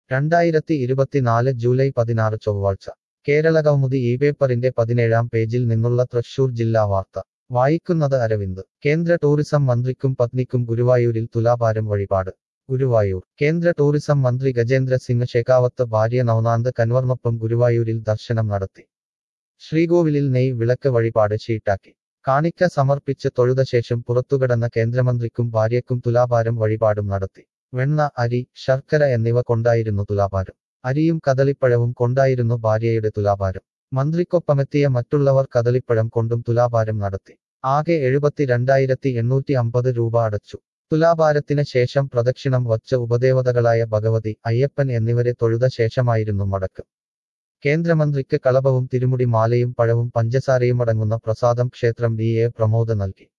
രണ്ടായിരത്തി ഇരുപത്തിനാല് ജൂലൈ പതിനാറ് ചൊവ്വാഴ്ച കേരളകൗമുദി ഈ പേപ്പറിന്റെ പതിനേഴാം പേജിൽ നിന്നുള്ള തൃശൂർ ജില്ലാ വാർത്ത വായിക്കുന്നത് അരവിന്ദ് കേന്ദ്ര ടൂറിസം മന്ത്രിക്കും പത്നിക്കും ഗുരുവായൂരിൽ തുലാഭാരം വഴിപാട് ഗുരുവായൂർ കേന്ദ്ര ടൂറിസം മന്ത്രി ഗജേന്ദ്ര സിംഗ് ഷെഖാവത്ത് ഭാര്യ നവനാന്ത് കൻവർണൊപ്പം ഗുരുവായൂരിൽ ദർശനം നടത്തി ശ്രീകോവിലിൽ നെയ് വിളക്ക് വഴിപാട് ഷീട്ടാക്കി കാണിക്ക സമർപ്പിച്ച് തൊഴുത ശേഷം പുറത്തുകടന്ന കേന്ദ്രമന്ത്രിക്കും ഭാര്യയ്ക്കും തുലാഭാരം വഴിപാടും നടത്തി വെണ്ണ അരി ശർക്കര എന്നിവ കൊണ്ടായിരുന്നു തുലാഭാരം അരിയും കദളിപ്പഴവും കൊണ്ടായിരുന്നു ഭാര്യയുടെ തുലാഭാരം മന്ത്രിക്കൊപ്പമെത്തിയ മറ്റുള്ളവർ കദളിപ്പഴം കൊണ്ടും തുലാഭാരം നടത്തി ആകെ എഴുപത്തിരണ്ടായിരത്തി എണ്ണൂറ്റി അമ്പത് രൂപ അടച്ചു തുലാഭാരത്തിന് ശേഷം പ്രദക്ഷിണം വച്ച ഉപദേവതകളായ ഭഗവതി അയ്യപ്പൻ എന്നിവരെ തൊഴുത ശേഷമായിരുന്നു മടക്ക് കേന്ദ്രമന്ത്രിക്ക് കളഭവും തിരുമുടി മാലയും പഴവും പഞ്ചസാരയും അടങ്ങുന്ന പ്രസാദം ക്ഷേത്രം ഡി എ പ്രമോദ് നൽകി